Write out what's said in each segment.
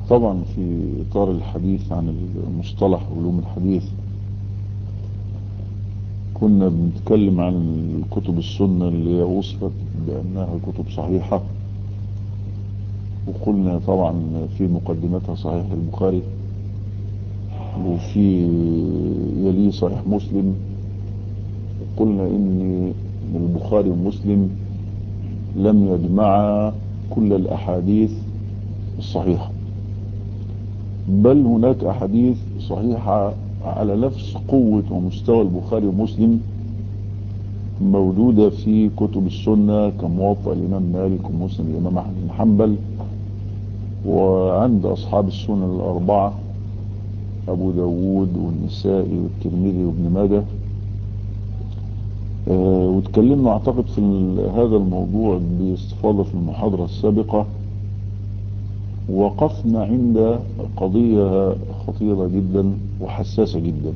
طبعا في إطار الحديث عن المصطلح علوم الحديث كنا بنتكلم عن كتب السنة اللي وصفت بأنها كتب صحيحة وقلنا طبعا في مقدمتها صحيح البخاري وفي يليه صحيح مسلم وقلنا ان البخاري ومسلم لم يجمع كل الأحاديث الصحيحة بل هناك أحاديث صحيحة على نفس قوة ومستوى البخاري ومسلم موجودة في كتب السنة كموطأ الإمام مالك ومسلم الإمام أحمد بن حنبل وعند أصحاب السنن الأربعة أبو داود والنسائي والترمذي وابن ماجه أه وتكلمنا أعتقد في هذا الموضوع باستفاضة في المحاضرة السابقة وقفنا عند قضية خطيرة جدا وحساسة جدا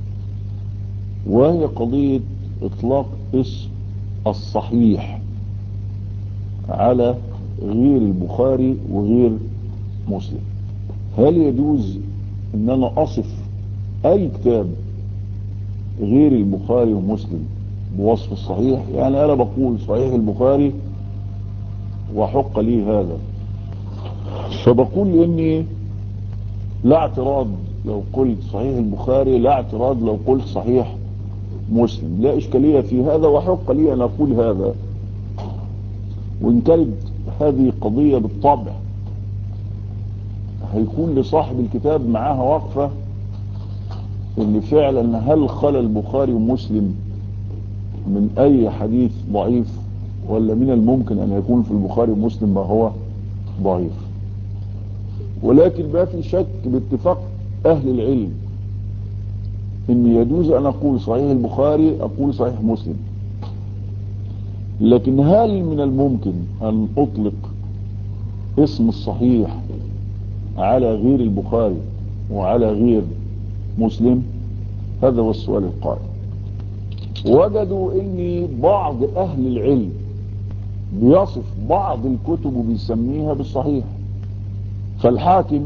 وهي قضية اطلاق اسم الصحيح على غير البخاري وغير مسلم هل يجوز ان انا اصف اي كتاب غير البخاري ومسلم بوصف الصحيح يعني انا بقول صحيح البخاري وحق لي هذا فبقول اني لا اعتراض لو قلت صحيح البخاري لا اعتراض لو قلت صحيح مسلم لا اشكالية في هذا وحق لي ان اقول هذا وان كانت هذه قضية بالطبع هيكون لصاحب الكتاب معاها وقفة اللي فعلا هل خلى البخاري ومسلم من اي حديث ضعيف ولا من الممكن ان يكون في البخاري ومسلم ما هو ضعيف ولكن ما في شك باتفاق اهل العلم ان يجوز ان اقول صحيح البخاري اقول صحيح مسلم لكن هل من الممكن ان اطلق اسم الصحيح على غير البخاري وعلى غير مسلم هذا هو السؤال القائم وجدوا ان بعض اهل العلم بيصف بعض الكتب وبيسميها بالصحيح فالحاكم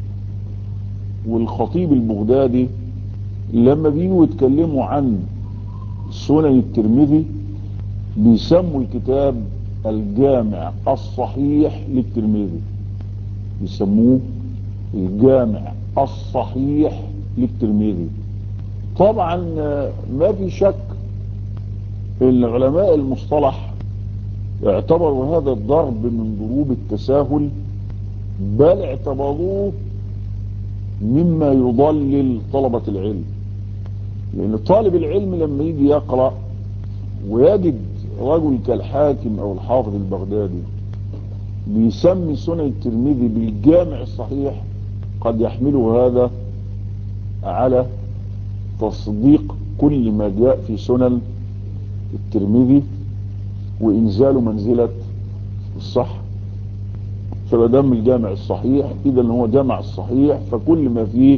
والخطيب البغدادي لما بيجوا يتكلموا عن سنن الترمذي بيسموا الكتاب الجامع الصحيح للترمذي يسموه الجامع الصحيح للترمذي طبعا ما في شك ان علماء المصطلح اعتبروا هذا الضرب من ضروب التساهل بل اعتبروه مما يضلل طلبة العلم لان طالب العلم لما يجي يقرأ ويجد رجل كالحاكم او الحافظ البغدادي بيسمي سنن الترمذي بالجامع الصحيح قد يحمله هذا على تصديق كل ما جاء في سنن الترمذي وانزال منزلة الصح فمدام الجامع الصحيح اذا هو جامع الصحيح فكل ما فيه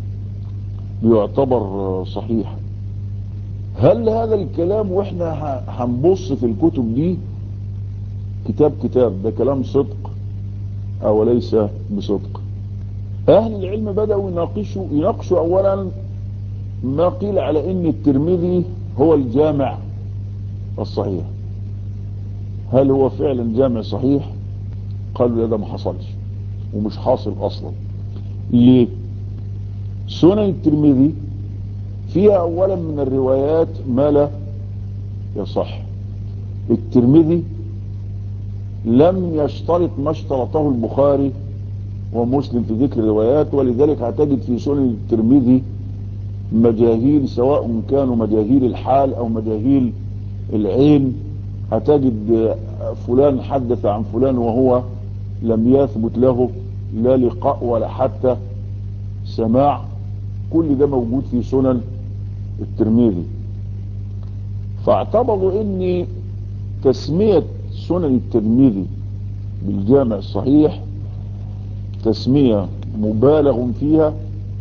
بيعتبر صحيح هل هذا الكلام واحنا هنبص في الكتب دي كتاب كتاب ده كلام صدق او ليس بصدق اهل العلم بدأوا يناقشوا يناقشوا اولا ما قيل على ان الترمذي هو الجامع الصحيح هل هو فعلا جامع صحيح قالوا ده ما حصلش ومش حاصل اصلا ليه سنن الترمذي فيها اولا من الروايات ما لا يصح الترمذي لم يشترط ما اشترطه البخاري ومسلم في ذكر الروايات ولذلك هتجد في سنن الترمذي مجاهيل سواء كانوا مجاهيل الحال او مجاهيل العين هتجد فلان حدث عن فلان وهو لم يثبت له لا لقاء ولا حتى سماع كل ده موجود في سنن الترمذي فاعتبروا ان تسمية سنن الترمذي بالجامع الصحيح تسمية مبالغ فيها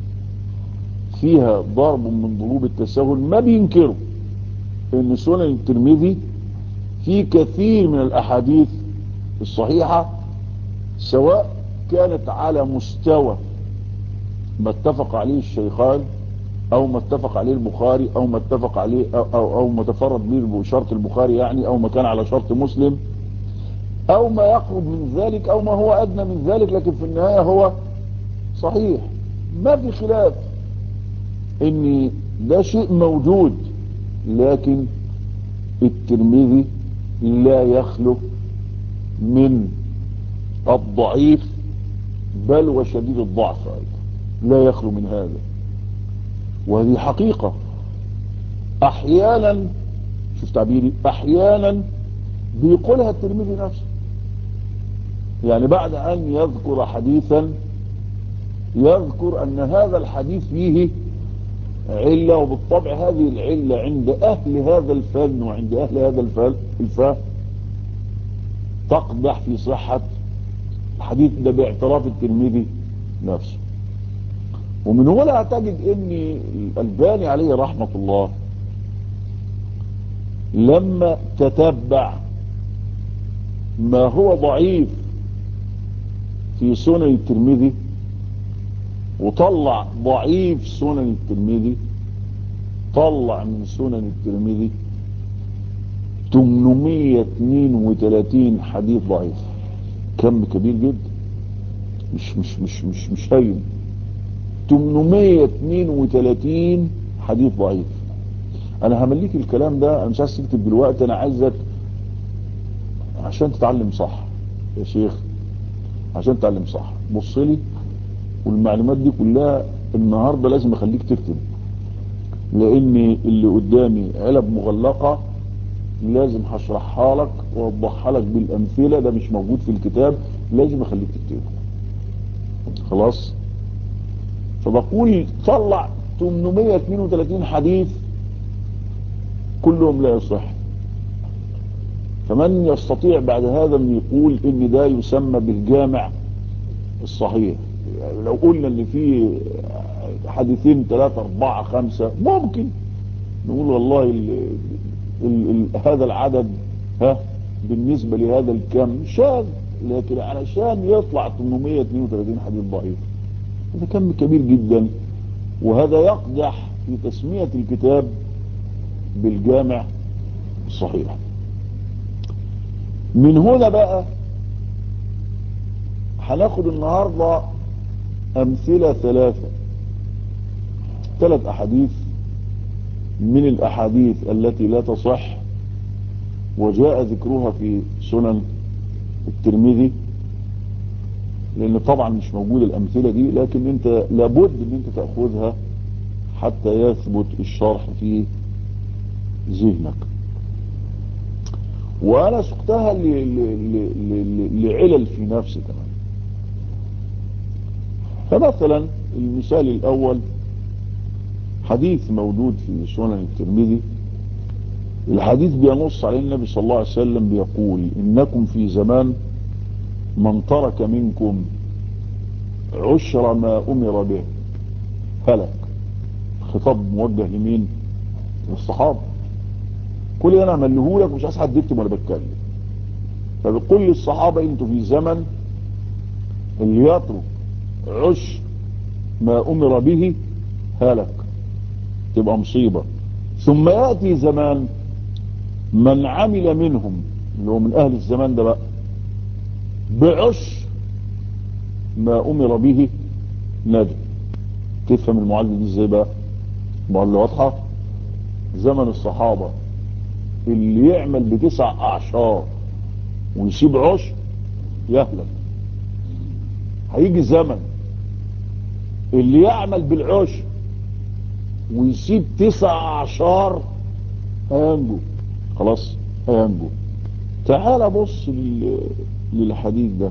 فيها ضرب من ضروب التساهل ما بينكروا ان سنن الترمذي في كثير من الاحاديث الصحيحة سواء كانت على مستوى ما اتفق عليه الشيخان او ما اتفق عليه البخاري او ما اتفق عليه او, أو, أو ما تفرد به بشرط البخاري يعني او ما كان على شرط مسلم او ما يقرب من ذلك او ما هو ادنى من ذلك لكن في النهاية هو صحيح ما في خلاف ان ده شيء موجود لكن الترمذي لا يخلو من الضعيف بل وشديد الضعف أيضا لا يخلو من هذا وهذه حقيقة احيانا شوف تعبيري احيانا بيقولها الترمذي نفسه يعني بعد ان يذكر حديثا يذكر ان هذا الحديث فيه علة وبالطبع هذه العلة عند اهل هذا الفن وعند اهل هذا الفهم تقدح في صحة الحديث ده باعتراف الترمذي نفسه ومن هنا تجد ان الالباني عليه رحمة الله لما تتبع ما هو ضعيف في سنن الترمذي وطلع ضعيف سنن الترمذي طلع من سنن الترمذي 832 حديث ضعيف كم كبير جدا مش مش مش مش مش هين 832 حديث ضعيف انا همليك الكلام ده انا مش عايز تكتب دلوقتي انا عايزك عشان تتعلم صح يا شيخ عشان تتعلم صح بص لي والمعلومات دي كلها النهاردة لازم اخليك تكتب لان اللي قدامي علب مغلقة لازم هشرحها لك واوضحها لك بالامثلة ده مش موجود في الكتاب لازم اخليك تكتبه خلاص فبقول طلع 832 حديث كلهم لا يصح فمن يستطيع بعد هذا ان يقول ان ده يسمى بالجامع الصحيح يعني لو قلنا ان في حديثين ثلاثة اربعة خمسة ممكن نقول والله ال ال ال هذا العدد ها بالنسبة لهذا الكم شاذ لكن علشان يطلع 832 حديث ضعيف هذا كم كبير جدا وهذا يقدح في تسمية الكتاب بالجامع الصحيح من هنا بقى هناخد النهاردة امثلة ثلاثة ثلاث احاديث من الاحاديث التي لا تصح وجاء ذكرها في سنن الترمذي لان طبعا مش موجود الامثلة دي لكن انت لابد ان انت تأخذها حتى يثبت الشرح في ذهنك وانا سقتها لعلل في نفسي كمان فمثلا المثال الاول حديث موجود في سنن الترمذي الحديث بينص عليه النبي صلى الله عليه وسلم بيقول انكم في زمان من ترك منكم عشر ما امر به هلك خطاب موجه لمين للصحابه كل اللي انا عمله لك مش عايز حد يكتب وانا بتكلم فبيقول للصحابه انتوا في زمن اللي يترك عشر ما امر به هلك تبقى مصيبة ثم يأتي زمان من عمل منهم اللي هو من اهل الزمان ده بقى بعشر ما امر به ندم تفهم المعادلة دي ازاي بقى معادلة واضحة زمن الصحابة اللي يعمل بتسع اعشار ويسيب عشر يهلك هيجي زمن اللي يعمل بالعشر ويسيب تسع اعشار هينجو خلاص هينجو تعال بص للحديث ده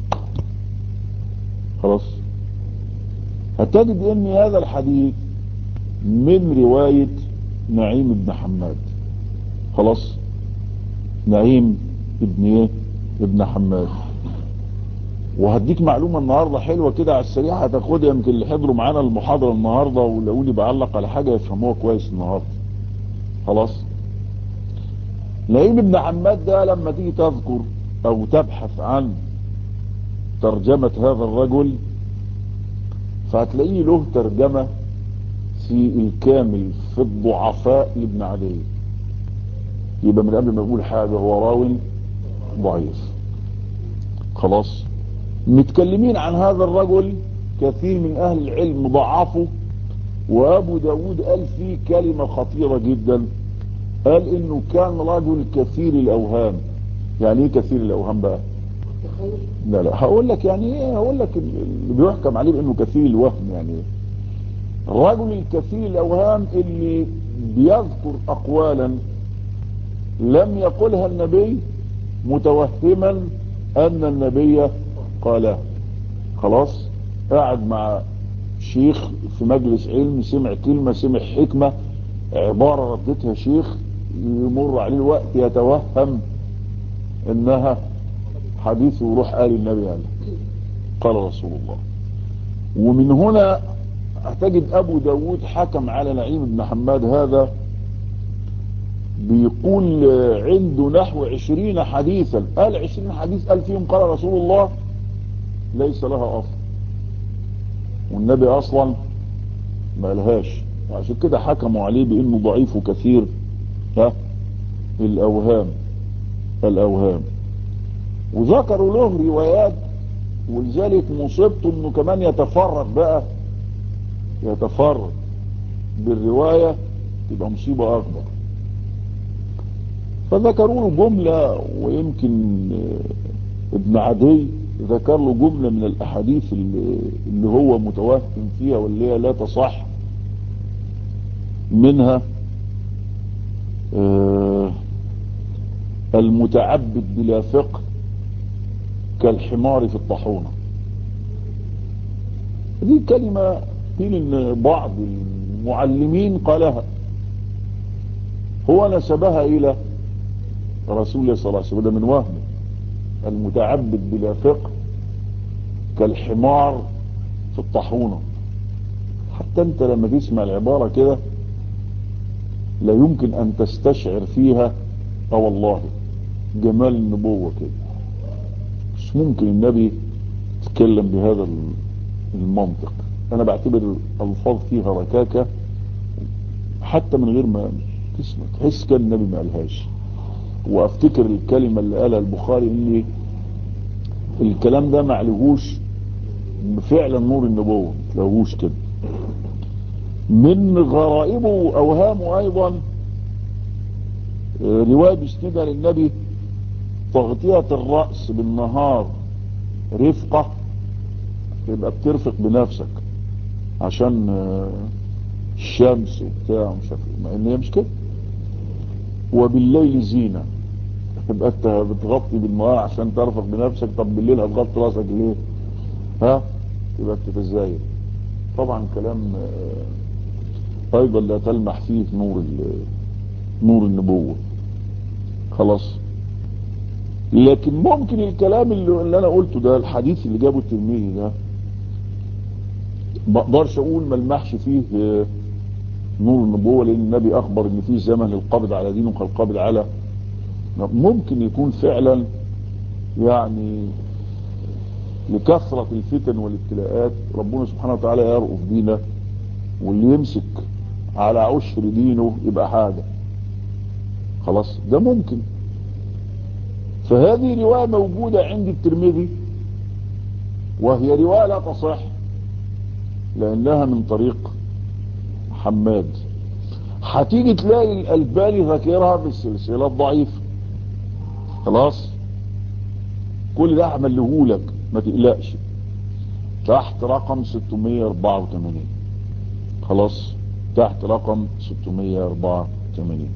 خلاص هتجد ان هذا الحديث من رواية نعيم بن حماد خلاص نعيم ابن ايه ابن حماد وهديك معلومة النهاردة حلوة كده على السريع هتاخدها يمكن اللي حضروا معانا المحاضرة النهاردة ولو لي بعلق على حاجة يفهموها كويس النهاردة خلاص نعيم ابن حماد ده لما تيجي تذكر او تبحث عن ترجمة هذا الرجل فهتلاقيه له ترجمة في الكامل في الضعفاء لابن عدي يبقى من قبل ما يقول حاجة هو راوي ضعيف خلاص متكلمين عن هذا الرجل كثير من اهل العلم ضعفه وابو داود قال فيه كلمة خطيرة جدا قال انه كان رجل كثير الاوهام يعني ايه كثير الاوهام بقى لا لا هقول لك يعني ايه هقول لك اللي بيحكم عليه بانه كثير الوهم يعني ايه الرجل الكثير الاوهام اللي بيذكر اقوالا لم يقلها النبي متوهما ان النبي قالها خلاص قاعد مع شيخ في مجلس علم سمع كلمة سمع حكمة عبارة ردتها شيخ يمر عليه الوقت يتوهم انها حديث وروح قال النبي قال قال رسول الله ومن هنا هتجد ابو داود حكم على نعيم بن حماد هذا بيقول عنده نحو عشرين حديثا قال عشرين حديث قال فيهم قال رسول الله ليس لها اصل والنبي اصلا ما لهاش عشان كده حكموا عليه بانه ضعيف وكثير ها الاوهام الاوهام وذكروا له روايات ولذلك مصيبته انه كمان يتفرد بقى يتفرد بالرواية تبقى مصيبة اكبر فذكروا له جملة ويمكن ابن عدي ذكر له جملة من الاحاديث اللي, اللي هو متوهم فيها واللي هي لا تصح منها آه المتعبد بلا فقه كالحمار في الطحونة دي كلمة قيل ان بعض المعلمين قالها هو نسبها الى رسول الله صلى الله عليه وسلم من وهم المتعبد بلا فقه كالحمار في الطحونة حتى انت لما تسمع العبارة كده لا يمكن ان تستشعر فيها اه والله جمال النبوة كده مش ممكن النبي يتكلم بهذا المنطق انا بعتبر الالفاظ فيها ركاكة حتى من غير ما تسمع تحس كان النبي ما قالهاش وافتكر الكلمة اللي قالها البخاري ان الكلام ده ما عليهوش فعلا نور النبوة ما كده من غرائبه واوهامه ايضا رواية بيسندها للنبي تغطية الرأس بالنهار رفقة يبقى بترفق بنفسك عشان الشمس وبتاع مش عارف مع ان هي مش كده وبالليل زينة تبقى انت بتغطي بالنهار عشان ترفق بنفسك طب بالليل هتغطي راسك ليه ها يبقى بتتزايد طبعا كلام ايضا لا تلمح فيه نور نور النبوة خلاص لكن ممكن الكلام اللي, اللي انا قلته ده الحديث اللي جابه الترمذي ده ما اقدرش اقول ملمحش فيه نور النبوة لان النبي اخبر ان في زمن القبض على دينه كالقبض على ممكن يكون فعلا يعني لكثرة الفتن والابتلاءات ربنا سبحانه وتعالى يرؤف بينا واللي يمسك على عشر دينه يبقى حاجة خلاص ده ممكن فهذه رواية موجودة عند الترمذي وهي رواية لا تصح لأنها من طريق حماد هتيجي تلاقي الألباني ذاكرها في السلسلة الضعيفة خلاص كل ده عملهولك ما تقلقش تحت رقم 684 خلاص تحت رقم 684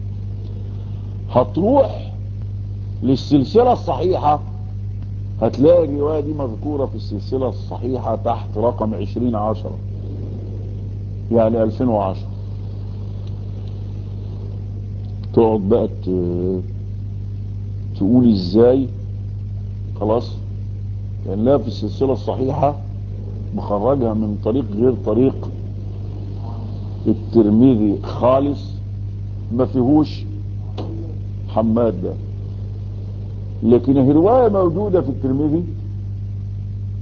هتروح للسلسلة الصحيحة هتلاقي الرواية دي مذكورة في السلسلة الصحيحة تحت رقم 20 عشرة يعني 2010 تقعد بقى تقول ازاي خلاص لانها في السلسلة الصحيحة مخرجها من طريق غير طريق الترمذي خالص ما فيهوش حماد ده لكن الرواية موجودة في الترمذي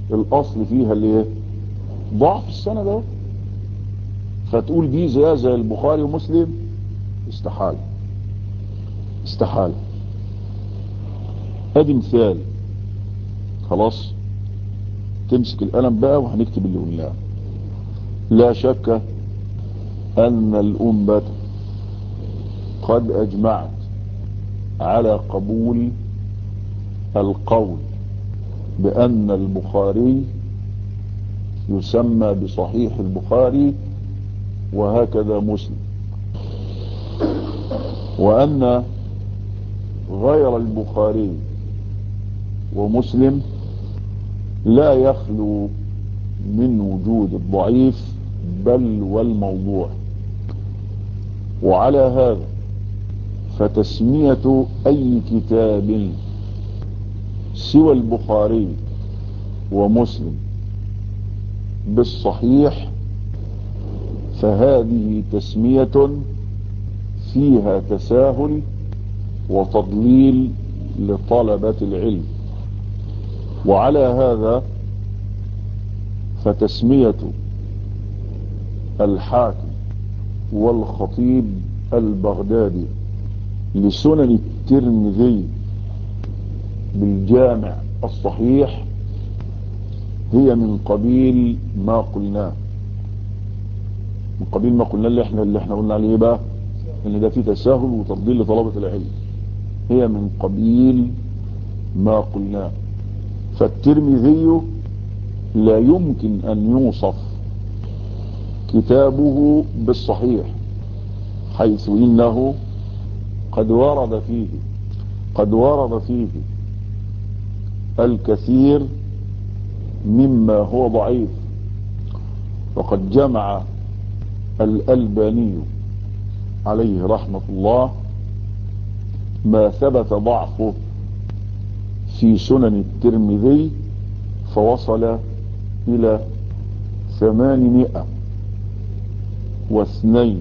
الاصل فيها اللي ايه ضعف السنة ده فتقول دي زي زي البخاري ومسلم استحال استحال ادي مثال خلاص تمسك القلم بقى وهنكتب اللي قلناه لا شك ان الامة قد اجمعت على قبول القول بان البخاري يسمى بصحيح البخاري وهكذا مسلم وأن غير البخاري ومسلم لا يخلو من وجود الضعيف بل والموضوع وعلى هذا فتسمية أي كتاب سوى البخاري ومسلم بالصحيح فهذه تسمية فيها تساهل وتضليل لطلبة العلم وعلى هذا فتسمية الحاكم والخطيب البغدادي لسنن الترمذي بالجامع الصحيح هي من قبيل ما قلناه من قبيل ما قلنا اللي احنا اللي احنا قلنا عليه بقى ان ده فيه تساهل وتفضيل لطلبة العلم هي من قبيل ما قلناه فالترمذي لا يمكن ان يوصف كتابه بالصحيح حيث انه قد ورد فيه قد ورد فيه الكثير مما هو ضعيف وقد جمع الألباني عليه رحمة الله ما ثبت ضعفه في سنن الترمذي فوصل إلى ثمانمائة واثنين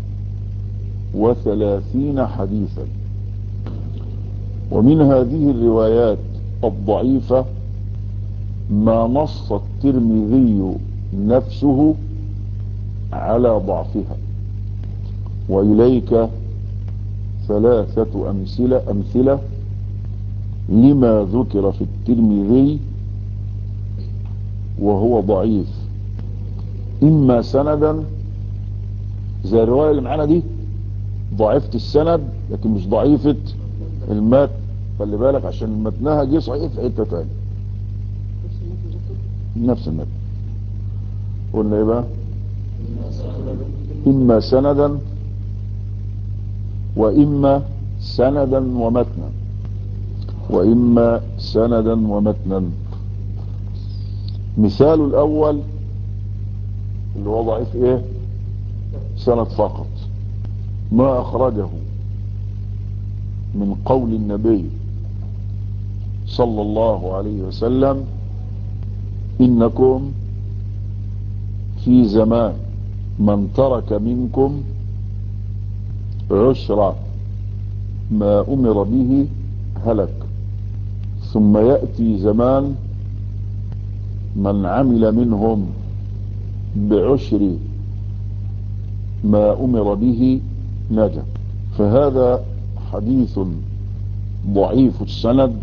وثلاثين حديثا ومن هذه الروايات الضعيفة ما نص الترمذي نفسه على ضعفها وإليك ثلاثة أمثلة, أمثلة لما ذكر في الترمذي وهو ضعيف إما سندا زي الرواية اللي معانا دي ضعيفة السند لكن مش ضعيفة المتن خلي بالك عشان متنها جه صحيح في حتة تاني نفس المتن قلنا ايه بقى إما سندا وإما سندا ومتنا وإما سندا ومتنا مثال الأول اللي هو ضعيف إيه سند فقط ما أخرجه من قول النبي صلى الله عليه وسلم إنكم في زمان من ترك منكم عشر ما أمر به هلك ثم يأتي زمان من عمل منهم بعشر ما أمر به نجا فهذا حديث ضعيف السند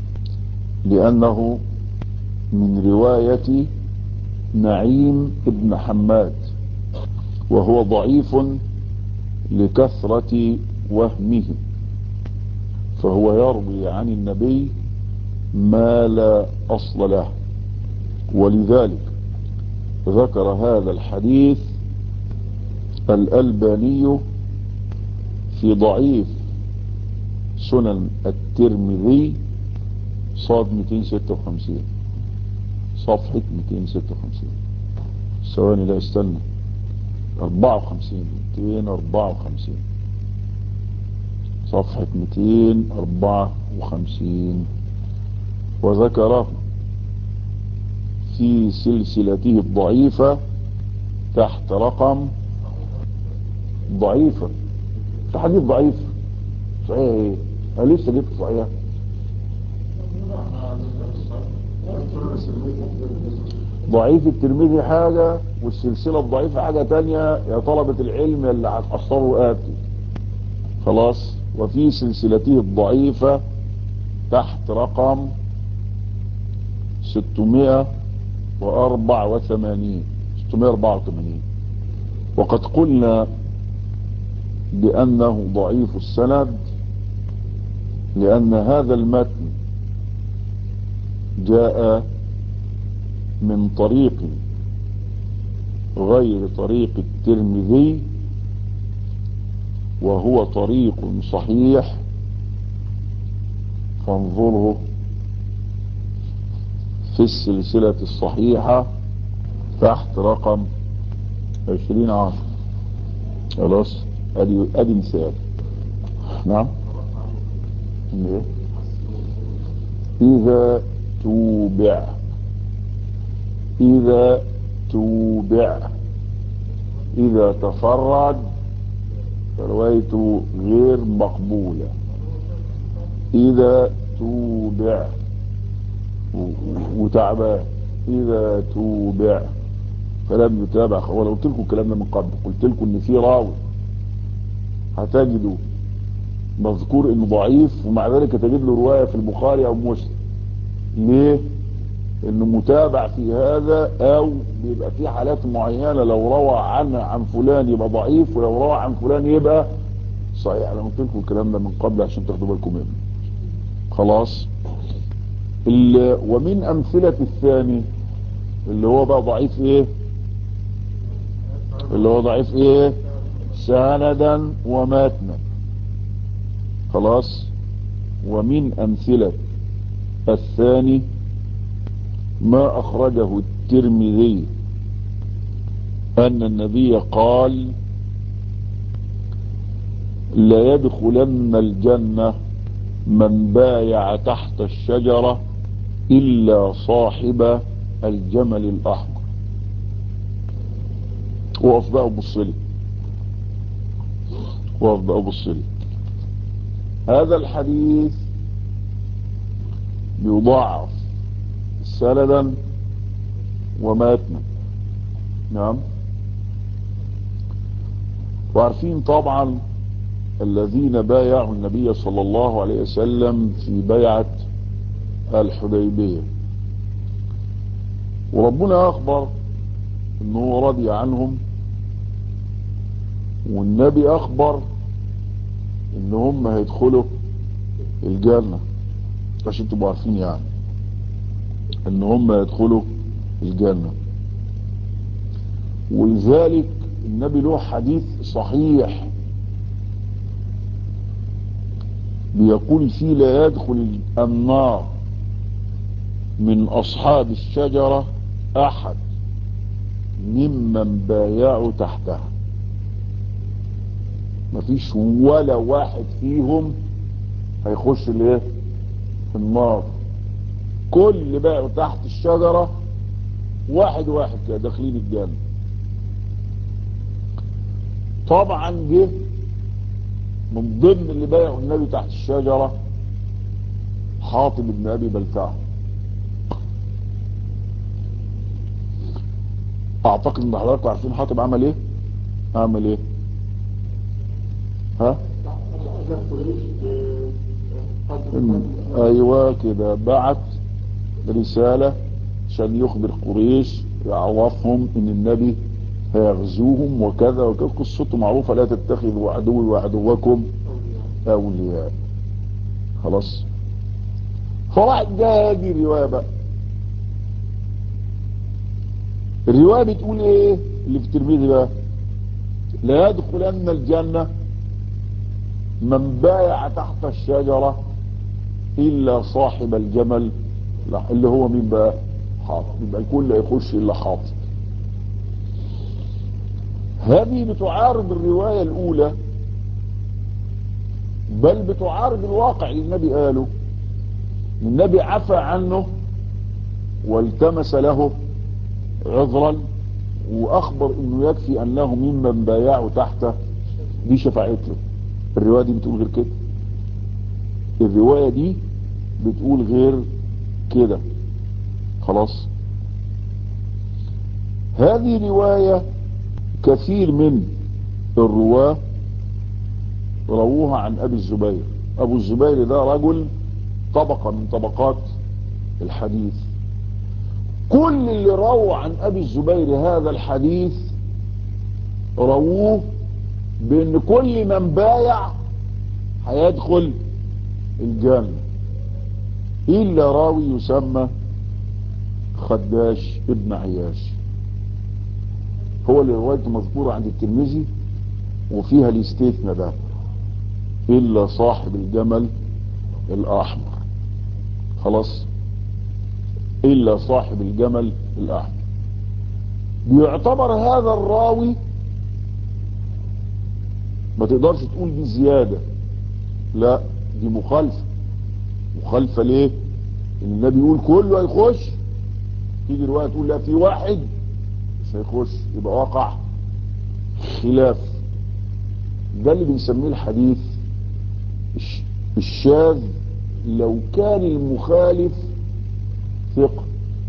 لأنه من رواية نعيم ابن حماد وهو ضعيف لكثرة وهمه فهو يروي عن النبي ما لا أصل له ولذلك ذكر هذا الحديث الألباني في ضعيف سنن الترمذي صاد 256 صفحة 256 ثواني لا استنى 54 254 صفحة 254 وذكره في سلسلته الضعيفة تحت رقم ضعيفة في حديث ضعيف صحيح ايه انا لسه جبت صحيح ضعيف الترمذي حاجة والسلسلة الضعيفة حاجة تانية يا طلبة العلم اللي هتأثروا آتي خلاص وفي سلسلته الضعيفة تحت رقم 684 684 وقد قلنا بأنه ضعيف السند لأن هذا المتن جاء من طريق غير طريق الترمذي وهو طريق صحيح فانظره في السلسلة الصحيحة تحت رقم عشرين عشر خلاص ادي ادي مثال نعم إيه؟ اذا توبع اذا توبع اذا تفرد فروايته غير مقبولة اذا توبع وتعبان اذا توبع فلم يتابع وانا قلت لكم الكلام ده من قبل قلت لكم ان في راوي هتجدوا مذكور انه ضعيف ومع ذلك تجد له رواية في البخاري او مسلم ليه انه متابع في هذا او بيبقى في حالات معينة لو روى عنه عن فلان يبقى ضعيف ولو روى عن فلان يبقى صحيح انا قلت لكم الكلام ده من قبل عشان تاخدوا بالكم منه خلاص ومن امثلة الثاني اللي هو بقى ضعيف ايه اللي هو ضعيف ايه سندا وماتنا خلاص ومن امثلة الثاني ما اخرجه الترمذي ان النبي قال لا يدخلن الجنة من بايع تحت الشجرة الا صاحب الجمل الاحمر وقف بقى وبصلي وقف بقى وبصلي هذا الحديث يضاعف سندا وماتنا نعم وعارفين طبعا الذين بايعوا النبي صلى الله عليه وسلم في بيعة الحديبية وربنا اخبر انه رضي عنهم والنبي اخبر ان هم هيدخلوا الجنة عشان تبقوا عارفين يعني ان هم يدخلوا الجنة ولذلك النبي له حديث صحيح بيقول فيه لا يدخل النار من اصحاب الشجرة احد ممن بايعوا تحتها مفيش ولا واحد فيهم هيخش الايه في النار كل باعوا تحت الشجرة واحد واحد كده داخلين الجنة طبعا جه من ضمن اللي بايعوا النبي تحت الشجرة حاطب بن ابي بلتعه اعتقد ان حضراتكم عارفين حاطب عمل ايه عمل ايه ها ايوه كده بعت رسالة عشان يخبر قريش يعرفهم ان النبي هيغزوهم وكذا وكذا قصته معروفة لا تتخذوا عدوي وعدوكم اولياء خلاص فراح جاء هذه الرواية بقى الرواية بتقول ايه اللي في الترمذي بقى لا يدخلن الجنة من بايع تحت الشجرة الا صاحب الجمل لا اللي هو مين بقى حاطب يبقى الكل يخش الا حاطب هذه بتعارض الرواية الاولى بل بتعارض الواقع اللي النبي قاله النبي عفى عنه والتمس له عذرا واخبر انه يكفي انه ممن بايعوا تحته دي شفاعته الرواية دي بتقول غير كده الرواية دي بتقول غير كده خلاص هذه رواية كثير من الرواة رووها عن ابي الزبير ابو الزبير ده رجل طبقة من طبقات الحديث كل اللي رووا عن ابي الزبير هذا الحديث رووه بان كل من بايع هيدخل الجنة الا راوي يسمى خداش ابن عياش هو اللي روايته مذكورة عند الترمذي وفيها الاستثناء ده الا صاحب الجمل الاحمر خلاص الا صاحب الجمل الاحمر بيعتبر هذا الراوي ما تقدرش تقول دي زيادة لا دي مخالفة مخالفة ليه ان النبي يقول كله هيخش تيجي رواية تقول لا في واحد مش هيخش يبقى وقع خلاف ده اللي بنسميه الحديث الشاذ لو كان المخالف ثقة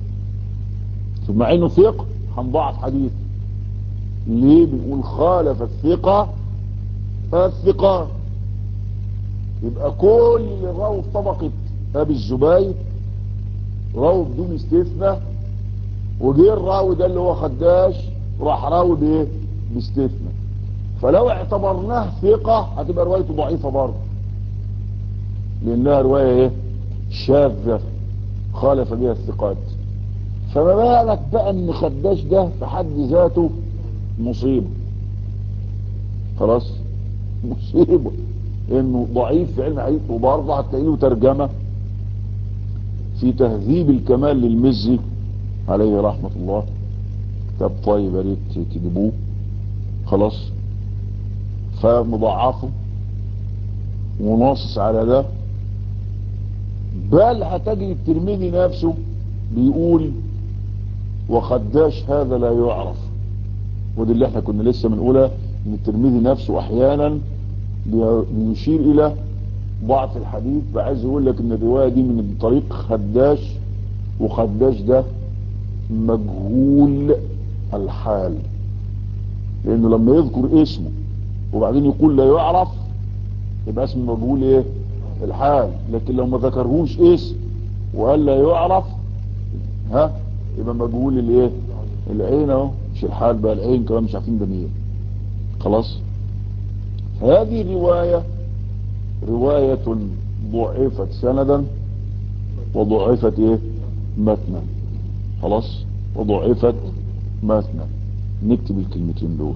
مع انه ثقة هنضعف حديث ليه بنقول خالف الثقة الثقة يبقى كل اللي راوا في طبقة ابي الزبير راوا بدون استثناء وجه الراوي ده اللي هو خداش راح راوي بايه باستثناء فلو اعتبرناه ثقة هتبقى روايته ضعيفة برضه لانها رواية ايه شاذة خالف بها الثقات فما بالك بقى ان خداش ده في حد ذاته مصيبة خلاص مصيبة انه ضعيف في علم الحديث وبرضه هتلاقي له ترجمة في تهذيب الكمال للمزي عليه رحمة الله كتاب طيب يا ريت تجيبوه خلاص فمضاعفه وناصص على ده بل هتجد الترمذي نفسه بيقول وخداش هذا لا يعرف ودي اللي احنا كنا لسه بنقولها ان الترمذي نفسه احيانا بيشير الى ضعف الحديث فعايز يقول لك ان الرواية دي من طريق خداش وخداش ده مجهول الحال لانه لما يذكر اسمه وبعدين يقول لا يعرف يبقى اسمه مجهول ايه الحال لكن لو ما ذكرهوش اسم وقال لا يعرف ها يبقى مجهول الايه العين اهو مش الحال بقى العين كمان مش عارفين ده مين خلاص هذه الرواية رواية ضعفت سندا وضعفت ايه متنا خلاص وضعفت متنا نكتب الكلمتين دول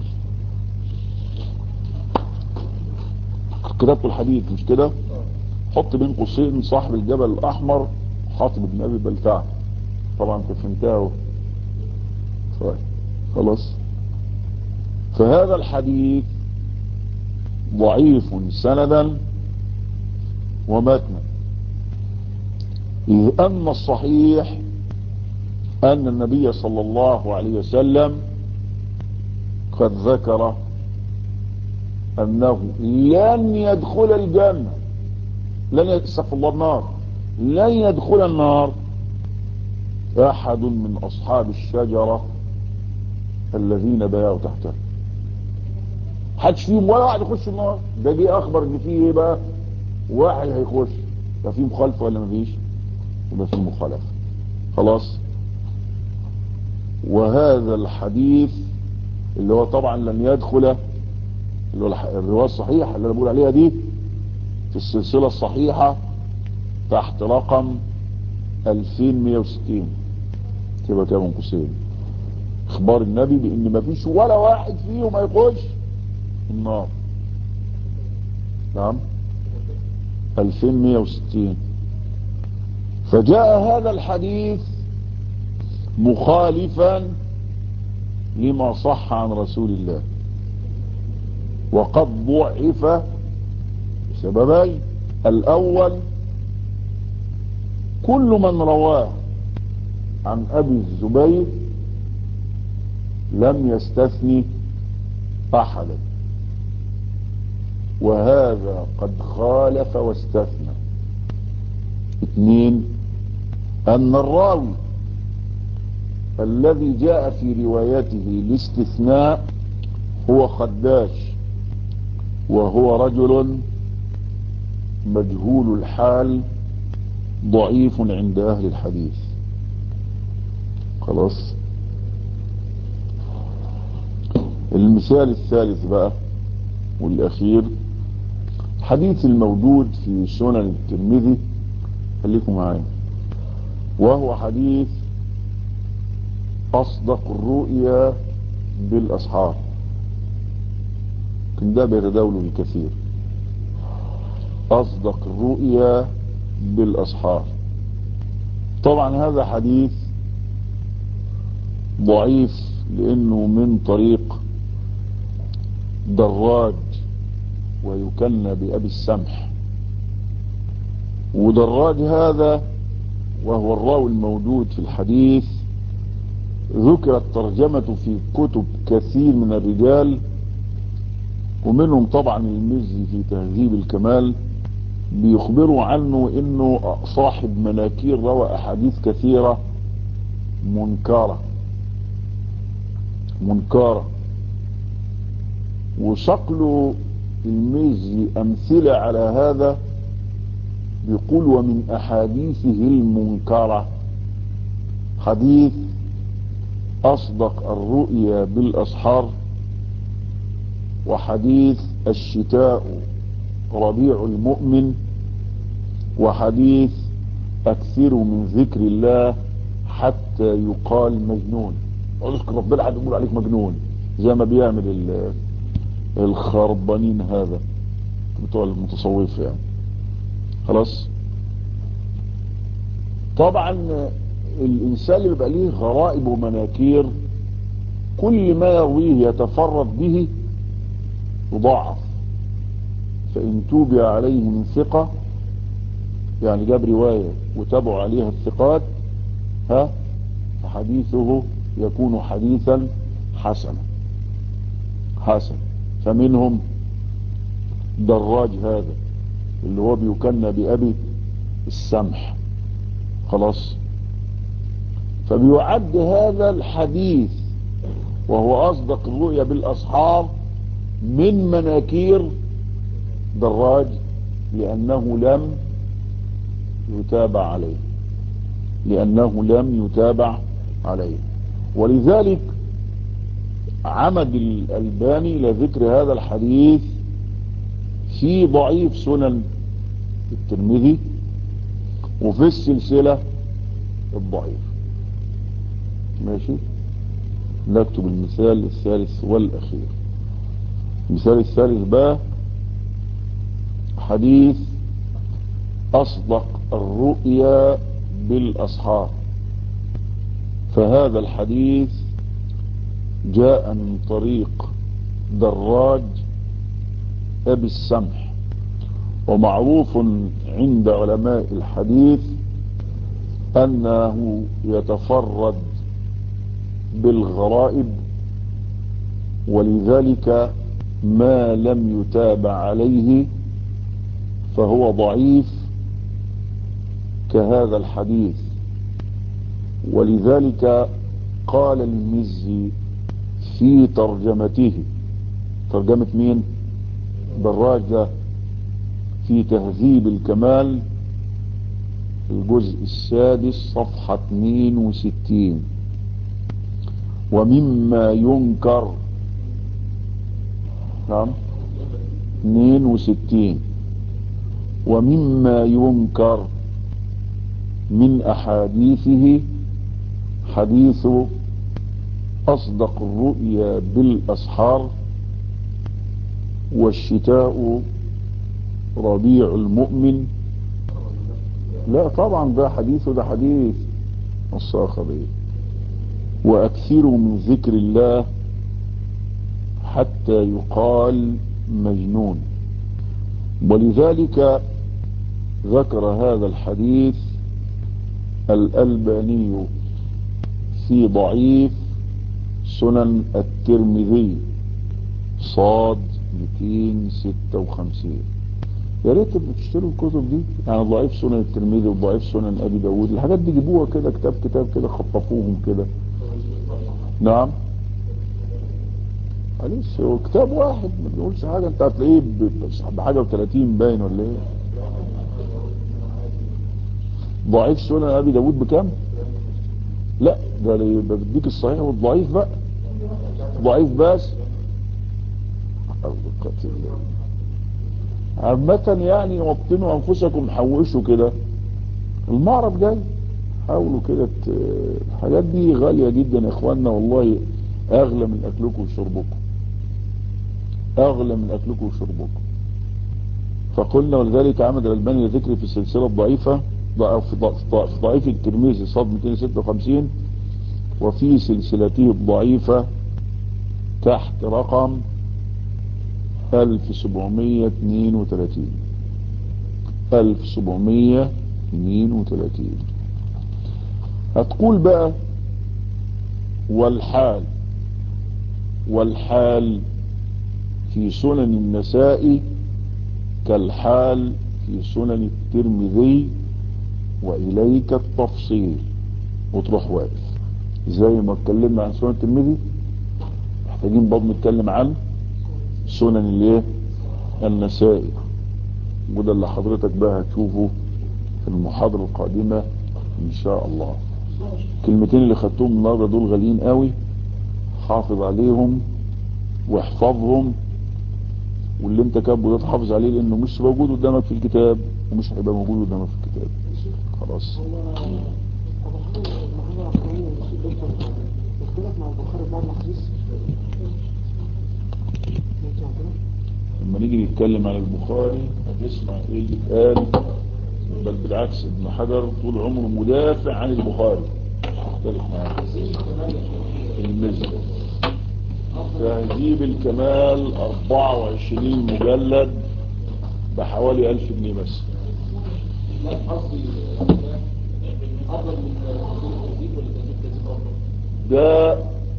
كتابة الحديث مش كده حط بين قوسين صاحب الجبل الاحمر حاطب بن ابي بلتع طبعا انت فهمتها طيب خلاص فهذا الحديث ضعيف سندا ومتنا إذ أن الصحيح أن النبي صلى الله عليه وسلم قد ذكر أنه لن يدخل الجنة لن يستغفر الله النار لن يدخل النار أحد من أصحاب الشجرة الذين بايعوا تحتها حدش فيهم ولا واحد يخش النار ده جه أخبر إن فيه إيه بقى واحد هيخش يبقى فيه مخالفة ولا مفيش يبقى فيه مخالفة خلاص وهذا الحديث اللي هو طبعا لن يدخل اللي هو الرواية الصحيحة اللي انا بقول عليها دي في السلسلة الصحيحة تحت رقم 2160 تبقى كده من قوسين اخبار النبي بان مفيش ولا واحد فيهم هيخش النار نعم 2160 فجاء هذا الحديث مخالفا لما صح عن رسول الله وقد ضعف بسببين الاول كل من رواه عن ابي الزبير لم يستثني احدا وهذا قد خالف واستثنى اثنين ان الراوي الذي جاء في روايته الاستثناء هو خداش وهو رجل مجهول الحال ضعيف عند أهل الحديث خلاص المثال الثالث بقى والأخير حديث الموجود في سنن الترمذي خليكم معايا وهو حديث أصدق الرؤيا بالأسحار كان ده بيتداوله الكثير أصدق الرؤيا بالأسحار طبعا هذا حديث ضعيف لأنه من طريق دراج ويكنى بأبي السمح ودراج هذا وهو الراوي الموجود في الحديث ذكرت ترجمته في كتب كثير من الرجال ومنهم طبعا المزي في تهذيب الكمال بيخبروا عنه انه صاحب مناكير روى احاديث كثيرة منكرة منكرة وشقل المزي امثلة على هذا بيقول ومن احاديثه المنكرة حديث اصدق الرؤيا بالاسحار وحديث الشتاء ربيع المؤمن وحديث اكثر من ذكر الله حتى يقال مجنون اذكر ربنا حد يقول عليك مجنون زي ما بيعمل الخربانين هذا بتوع المتصوف يعني خلاص طبعا الانسان اللي بيبقى ليه غرائب ومناكير كل ما يرويه يتفرد به يضاعف فإن توبع عليه من ثقة يعني جاب رواية وتابعوا عليها الثقات ها فحديثه يكون حديثا حسنا حسن فمنهم دراج هذا اللي هو بيكنى بأبي السمح خلاص فبيعد هذا الحديث وهو أصدق الرؤيا بالأصحاب من مناكير دراج لأنه لم يتابع عليه لأنه لم يتابع عليه ولذلك عمد الألباني لذكر هذا الحديث في ضعيف سنن الترمذي وفي السلسلة الضعيف ماشي نكتب المثال الثالث والأخير المثال الثالث بقى حديث أصدق الرؤيا بالأصحاب فهذا الحديث جاء من طريق دراج أبي السمح ومعروف عند علماء الحديث أنه يتفرد بالغرائب ولذلك ما لم يتابع عليه فهو ضعيف كهذا الحديث ولذلك قال المزي في ترجمته ترجمة مين دراج ده في تهذيب الكمال الجزء السادس صفحة 62 ومما ينكر نعم 62 ومما ينكر من أحاديثه حديث أصدق الرؤيا بالأسحار والشتاء ربيع المؤمن لا طبعا ده حديث ده حديث الصاخبي وأكثروا من ذكر الله حتى يقال مجنون ولذلك ذكر هذا الحديث الألباني في ضعيف سنن الترمذي صاد 256 يا ريت بتشتروا الكتب دي يعني ضعيف سنن الترمذي وضعيف سنن ابي داود الحاجات دي جيبوها كده كتاب كتاب كده خطفوهم كده نعم معلش هو كتاب واحد ما بيقولش حاجة انت هتلاقيه ب- بحاجة و30 باين ولا ايه ضعيف سنن ابي داود بكام لا ده اللي يبقى بديك الصحيح والضعيف بقى ضعيف بس عامة يعني وطنوا انفسكم حوشوا كده المعرض جاي حاولوا كده ت- الحاجات دي غالية جدا يا اخواننا والله اغلى من اكلكم وشربكم اغلى من اكلكم وشربكم فقلنا ولذلك عمد الالباني ذكر في السلسلة الضعيفة ضع- في ضع- في ضع- في ضعيف الترمذي صاد 256 وفي سلسلته الضعيفة تحت رقم 1732 1732 هتقول بقى والحال والحال في سنن النساء كالحال في سنن الترمذي وإليك التفصيل وتروح واقف زي ما اتكلمنا عن سنن الترمذي محتاجين برضه نتكلم عن سنن الايه النسائي وده اللي حضرتك بقى هتشوفه في المحاضرة القادمة ان شاء الله الكلمتين اللي خدتهم النهارده دول غاليين قوي حافظ عليهم واحفظهم واللي انت كاتبه ده تحافظ عليه لانه مش موجود قدامك في الكتاب ومش هيبقى موجود قدامك في الكتاب خلاص يختلف مع البخاري بعض الحديث لما نيجي نتكلم عن البخاري هتسمع ايه اللي اتقال بل بالعكس ابن حجر طول عمره مدافع عن البخاري مختلف معاه المزي تهذيب الكمال 24 مجلد بحوالي 1000 جنيه بس لا قصدي افضل من تهذيب ولا تهذيب تهذيب افضل ده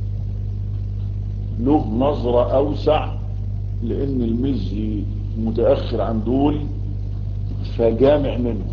له نظرة أوسع لأن المزي متأخر عن دول فجامع منه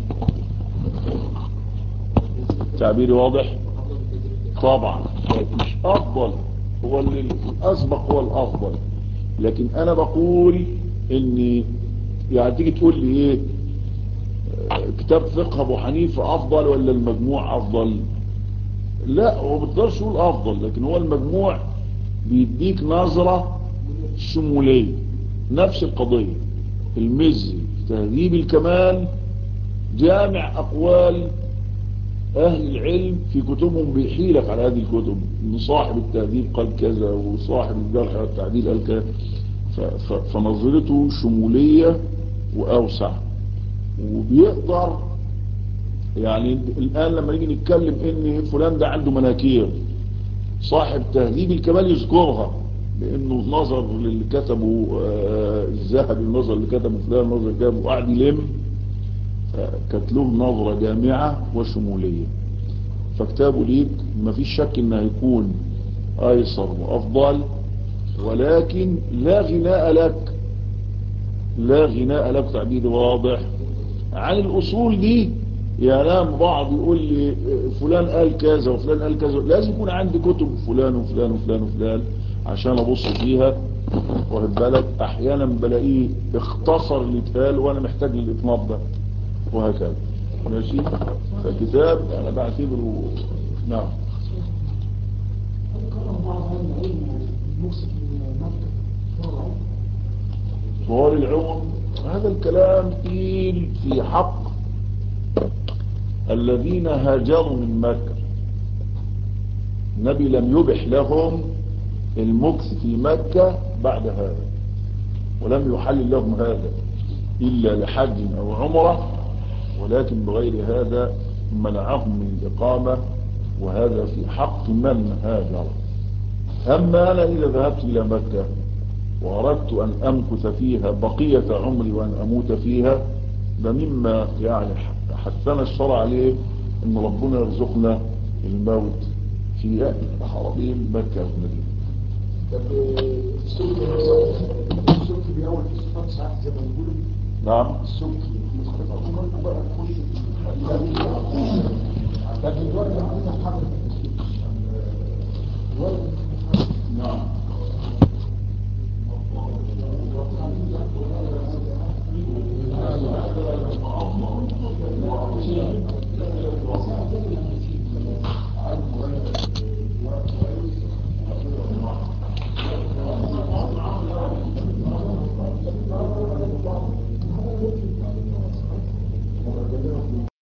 تعبيري واضح طبعا مش أفضل هو اللي الأسبق هو الأفضل لكن أنا بقول إن يعني تيجي تقول لي إيه آه، كتاب فقه أبو حنيفة أفضل ولا المجموع أفضل لا هو ما بتقدرش تقول افضل لكن هو المجموع بيديك نظرة شمولية نفس القضية المزي في تهذيب الكمال جامع اقوال اهل العلم في كتبهم بيحيلك على هذه الكتب ان صاحب التهذيب قال كذا وصاحب الجرح والتعديل قال كذا ف- ف- فنظرته شمولية واوسع وبيقدر يعني الآن لما نيجي نتكلم ان فلان ده عنده مناكير صاحب تهذيب الكمال يذكرها لانه نظر للي كتبه آه، الذهبي النظر اللي كتبه فلان نظر اللي كتبه وقعد يلم كانت له نظرة جامعة وشمولية فكتابه ليك مفيش شك انه هيكون ايسر وافضل ولكن لا غناء لك لا غناء لك تعبير واضح عن الاصول دي ينام بعض يقول لي فلان قال كذا وفلان قال كذا لازم يكون عندي كتب فلان وفلان وفلان وفلان عشان ابص فيها واخد بالك احيانا بلاقيه اختصر اللي اتقال وانا محتاج للاطناب ده وهكذا ماشي فالكتاب انا بعتبره نعم طوال العمر هذا الكلام تقيل في حق الذين هاجروا من مكة النبي لم يبح لهم المكث في مكة بعد هذا ولم يحلل لهم هذا إلا لحج أو عمرة ولكن بغير هذا منعهم من الإقامة وهذا في حق من هاجر أما أنا إذا ذهبت إلى مكة وأردت أن أمكث فيها بقية عمري وأن أموت فيها ده مما يعني حثنا الشرع عليه أن ربنا يرزقنا الموت في حرمين مكة والمدينة طب السلك السلك بيأول في صفات ساعات زي ما بيقولوا نعم السلك ممكن بقى نخش لكن دلوقتي عندنا حاجة الولد